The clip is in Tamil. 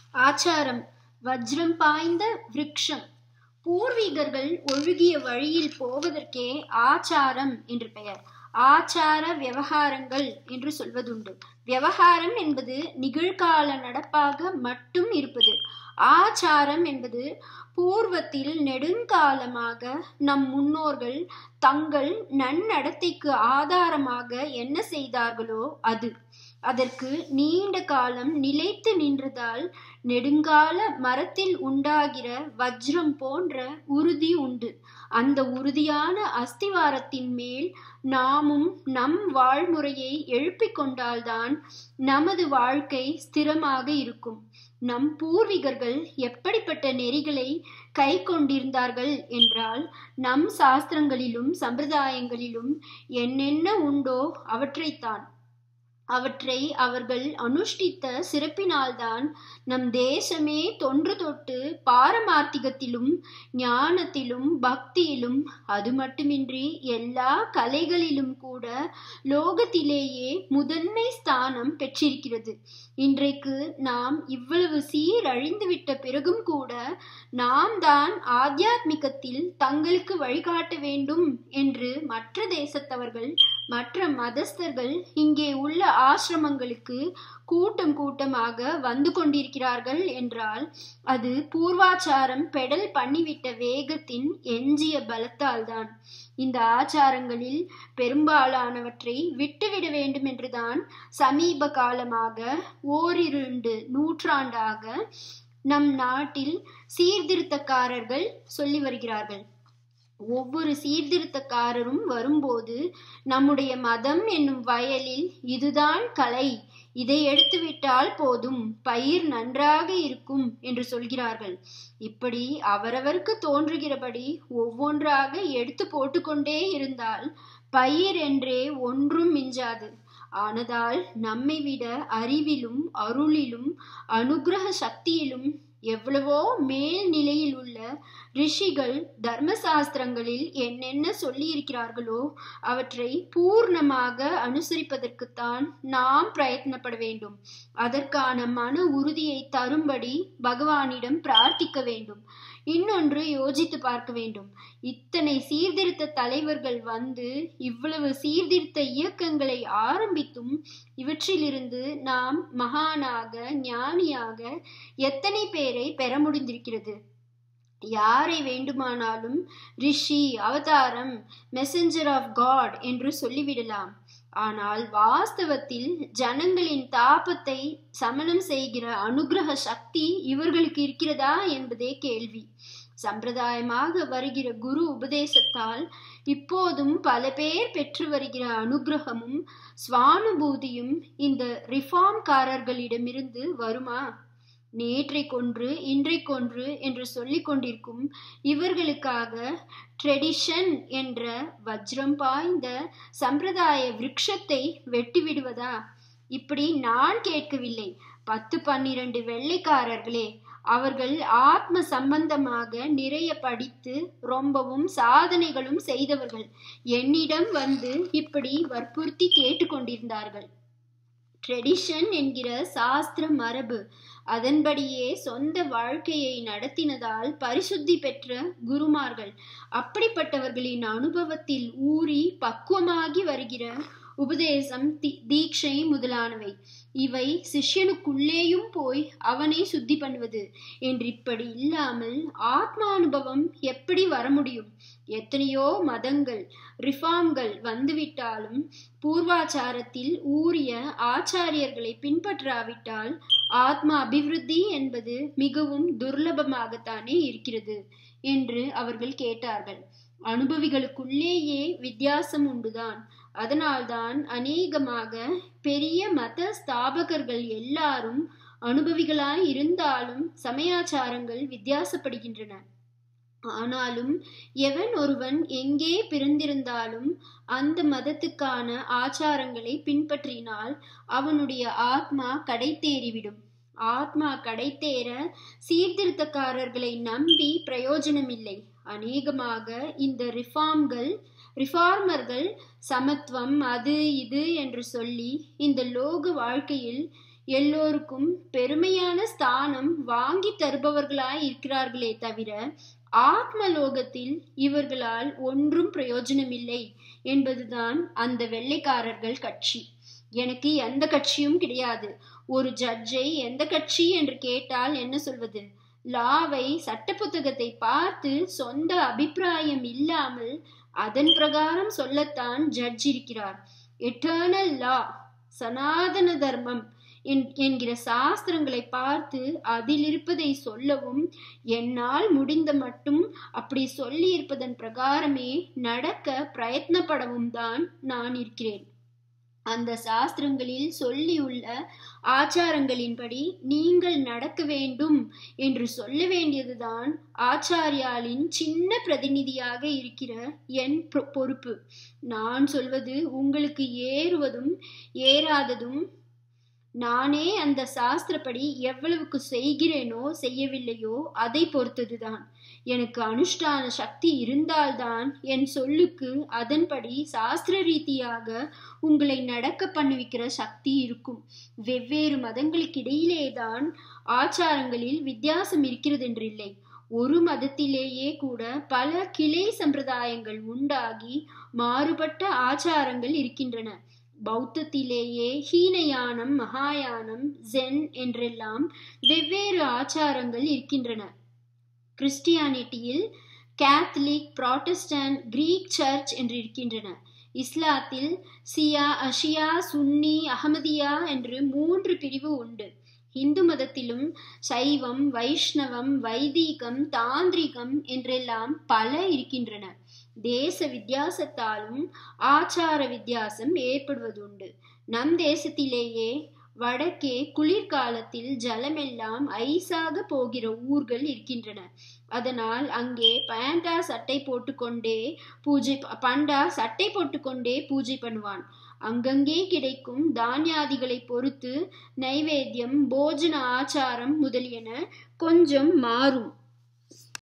ஆச்சாரம் வஜ்ரம் பாய்ந்த விருட்சம் பூர்வீகர்கள் ஒழுகிய வழியில் போவதற்கே ஆச்சாரம் என்று பெயர் ஆச்சார விவகாரங்கள் என்று சொல்வதுண்டு விவகாரம் என்பது நிகழ்கால நடப்பாக மட்டும் இருப்பது ஆச்சாரம் என்பது பூர்வத்தில் நெடுங்காலமாக நம் முன்னோர்கள் தங்கள் நன்னடத்தைக்கு ஆதாரமாக என்ன செய்தார்களோ அது அதற்கு நீண்ட காலம் நிலைத்து நின்றதால் நெடுங்கால மரத்தில் உண்டாகிற வஜ்ரம் போன்ற உறுதி உண்டு அந்த உறுதியான அஸ்திவாரத்தின் மேல் நாமும் நம் வாழ்முறையை எழுப்பிக் கொண்டால்தான் நமது வாழ்க்கை ஸ்திரமாக இருக்கும் நம் பூர்வீகர்கள் எப்படிப்பட்ட நெறிகளை கை கொண்டிருந்தார்கள் என்றால் நம் சாஸ்திரங்களிலும் சம்பிரதாயங்களிலும் என்னென்ன உண்டோ அவற்றைத்தான் அவற்றை அவர்கள் அனுஷ்டித்த சிறப்பினால்தான் நம் தேசமே தொன்று தொட்டு பாரமார்த்திகத்திலும் ஞானத்திலும் பக்தியிலும் அது மட்டுமின்றி எல்லா கலைகளிலும் கூட லோகத்திலேயே முதன்மை ஸ்தானம் பெற்றிருக்கிறது இன்றைக்கு நாம் இவ்வளவு சீரழிந்துவிட்ட பிறகும் கூட நாம் தான் ஆத்தியாத்மிகத்தில் தங்களுக்கு வழிகாட்ட வேண்டும் என்று மற்ற தேசத்தவர்கள் மற்ற மதஸ்தர்கள் இங்கே உள்ள ஆசிரமங்களுக்கு கூட்டம் கூட்டமாக வந்து கொண்டிருக்கிறார்கள் என்றால் அது பூர்வாச்சாரம் பெடல் பண்ணிவிட்ட வேகத்தின் எஞ்சிய பலத்தால் தான் இந்த ஆச்சாரங்களில் பெரும்பாலானவற்றை விட்டுவிட வேண்டும் என்றுதான் சமீப காலமாக ஓரிரண்டு நூற்றாண்டாக நம் நாட்டில் சீர்திருத்தக்காரர்கள் சொல்லி வருகிறார்கள் ஒவ்வொரு சீர்திருத்தக்காரரும் வரும்போது நம்முடைய மதம் என்னும் வயலில் இதுதான் கலை இதை எடுத்துவிட்டால் போதும் பயிர் நன்றாக இருக்கும் என்று சொல்கிறார்கள் இப்படி அவரவருக்கு தோன்றுகிறபடி ஒவ்வொன்றாக எடுத்து போட்டுக்கொண்டே இருந்தால் பயிர் என்றே ஒன்றும் மிஞ்சாது ஆனதால் நம்மை விட அறிவிலும் அருளிலும் அனுகிரக சக்தியிலும் எவ்வளவோ மேல் நிலையில் உள்ள ரிஷிகள் தர்மசாஸ்திரங்களில் என்னென்ன சொல்லி இருக்கிறார்களோ அவற்றை பூர்ணமாக அனுசரிப்பதற்குத்தான் நாம் பிரயத்னப்பட வேண்டும் அதற்கான மன உறுதியை தரும்படி பகவானிடம் பிரார்த்திக்க வேண்டும் இன்னொன்று யோசித்து பார்க்க வேண்டும் இத்தனை சீர்திருத்த தலைவர்கள் வந்து இவ்வளவு சீர்திருத்த இயக்கங்களை ஆரம்பித்தும் இவற்றிலிருந்து நாம் மகானாக ஞானியாக எத்தனை பேரை பெற முடிந்திருக்கிறது யாரை வேண்டுமானாலும் ரிஷி அவதாரம் மெசஞ்சர் ஆஃப் காட் என்று சொல்லிவிடலாம் ஆனால் வாஸ்தவத்தில் ஜனங்களின் தாபத்தை சமணம் செய்கிற அனுகிரக சக்தி இவர்களுக்கு இருக்கிறதா என்பதே கேள்வி சம்பிரதாயமாக வருகிற குரு உபதேசத்தால் இப்போதும் பல பேர் பெற்று வருகிற அனுகிரகமும் சுவானுபூதியும் இந்த ரிஃபார்ம்காரர்களிடமிருந்து வருமா நேற்றை கொன்று இன்றை கொன்று என்று சொல்லிக் கொண்டிருக்கும் இவர்களுக்காக ட்ரெடிஷன் என்ற வஜ்ரம் பாய்ந்த சம்பிரதாய விருட்சத்தை வெட்டிவிடுவதா இப்படி நான் கேட்கவில்லை பத்து பன்னிரண்டு வெள்ளைக்காரர்களே அவர்கள் ஆத்ம சம்பந்தமாக நிறைய படித்து ரொம்பவும் சாதனைகளும் செய்தவர்கள் என்னிடம் வந்து இப்படி வற்புறுத்தி கேட்டுக்கொண்டிருந்தார்கள் ட்ரெடிஷன் என்கிற சாஸ்திர மரபு அதன்படியே சொந்த வாழ்க்கையை நடத்தினதால் பரிசுத்தி பெற்ற குருமார்கள் அப்படிப்பட்டவர்களின் அனுபவத்தில் ஊறி பக்குவமாகி வருகிற உபதேசம் தீட்சை முதலானவை இவை சிஷ்யனுக்குள்ளேயும் போய் அவனை சுத்தி பண்ணுவது என்று இப்படி இல்லாமல் ஆத்மானுபவம் எப்படி வர முடியும் எத்தனையோ மதங்கள் ரிஃபார்ம்கள் வந்துவிட்டாலும் பூர்வாச்சாரத்தில் ஊறிய ஆச்சாரியர்களை பின்பற்றாவிட்டால் ஆத்மா அபிவிருத்தி என்பது மிகவும் துர்லபமாகத்தானே இருக்கிறது என்று அவர்கள் கேட்டார்கள் அனுபவிகளுக்குள்ளேயே வித்தியாசம் உண்டுதான் அதனால்தான் அநேகமாக பெரிய மத ஸ்தாபகர்கள் எல்லாரும் அனுபவிகளாய் இருந்தாலும் சமயாச்சாரங்கள் வித்தியாசப்படுகின்றன ஆனாலும் எவன் ஒருவன் எங்கே பிறந்திருந்தாலும் அந்த மதத்துக்கான ஆச்சாரங்களை பின்பற்றினால் அவனுடைய ஆத்மா கடை தேறிவிடும் ஆத்மா கடைத்தேற சீர்திருத்தக்காரர்களை நம்பி பிரயோஜனமில்லை அநேகமாக இந்த ரிஃபார்ம்கள் ரிஃபார்மர்கள் சமத்துவம் அது இது என்று சொல்லி இந்த லோக வாழ்க்கையில் எல்லோருக்கும் பெருமையான ஸ்தானம் வாங்கி தருபவர்களாய் இருக்கிறார்களே தவிர ஆத்மலோகத்தில் இவர்களால் ஒன்றும் பிரயோஜனமில்லை என்பதுதான் அந்த வெள்ளைக்காரர்கள் கட்சி எனக்கு எந்த கட்சியும் கிடையாது ஒரு ஜட்ஜை எந்த கட்சி என்று கேட்டால் என்ன சொல்வது லாவை சட்ட புத்தகத்தை பார்த்து சொந்த அபிப்பிராயம் இல்லாமல் அதன் பிரகாரம் சொல்லத்தான் ஜட்ஜ் இருக்கிறார் எட்டர்னல் லா சனாதன தர்மம் என்கிற சாஸ்திரங்களை பார்த்து அதில் இருப்பதை சொல்லவும் என்னால் முடிந்த மட்டும் அப்படி சொல்லி இருப்பதன் பிரகாரமே நடக்க பிரயத்னப்படவும் தான் நான் இருக்கிறேன் அந்த சாஸ்திரங்களில் சொல்லியுள்ள ஆச்சாரங்களின்படி நீங்கள் நடக்க வேண்டும் என்று சொல்ல வேண்டியதுதான் ஆச்சாரியாலின் சின்ன பிரதிநிதியாக இருக்கிற என் பொறுப்பு நான் சொல்வது உங்களுக்கு ஏறுவதும் ஏறாததும் நானே அந்த சாஸ்திரப்படி எவ்வளவுக்கு செய்கிறேனோ செய்யவில்லையோ அதை பொறுத்ததுதான் எனக்கு அனுஷ்டான சக்தி இருந்தால்தான் என் சொல்லுக்கு அதன்படி சாஸ்திர ரீதியாக உங்களை நடக்க பண்ணுவிக்கிற சக்தி இருக்கும் வெவ்வேறு மதங்களுக்கிடையிலேதான் ஆச்சாரங்களில் வித்தியாசம் இருக்கிறது என்றில்லை ஒரு மதத்திலேயே கூட பல கிளை சம்பிரதாயங்கள் உண்டாகி மாறுபட்ட ஆச்சாரங்கள் இருக்கின்றன பௌத்தத்திலேயே ஹீனயானம் மகாயானம் ஜென் என்றெல்லாம் வெவ்வேறு ஆச்சாரங்கள் இருக்கின்றன கிறிஸ்டியானிட்டியில் கேத்தலிக் புராட்டஸ்டன்ட் கிரீக் சர்ச் என்று இருக்கின்றன இஸ்லாத்தில் சியா அஷியா சுன்னி அகமதியா என்று மூன்று பிரிவு உண்டு இந்து மதத்திலும் சைவம் வைஷ்ணவம் வைதீகம் தாந்திரிகம் என்றெல்லாம் பல இருக்கின்றன தேச வித்தியாசத்தாலும் ஆச்சார வித்தியாசம் ஏற்படுவதுண்டு நம் தேசத்திலேயே வடக்கே குளிர்காலத்தில் ஜலமெல்லாம் ஐஸாக போகிற ஊர்கள் இருக்கின்றன அதனால் அங்கே பேண்டா சட்டை போட்டுக்கொண்டே பூஜை பண்டா சட்டை போட்டுக்கொண்டே பூஜை பண்ணுவான் அங்கங்கே கிடைக்கும் தானியாதிகளை பொறுத்து நைவேத்தியம் போஜன ஆச்சாரம் முதலியன கொஞ்சம் மாறும்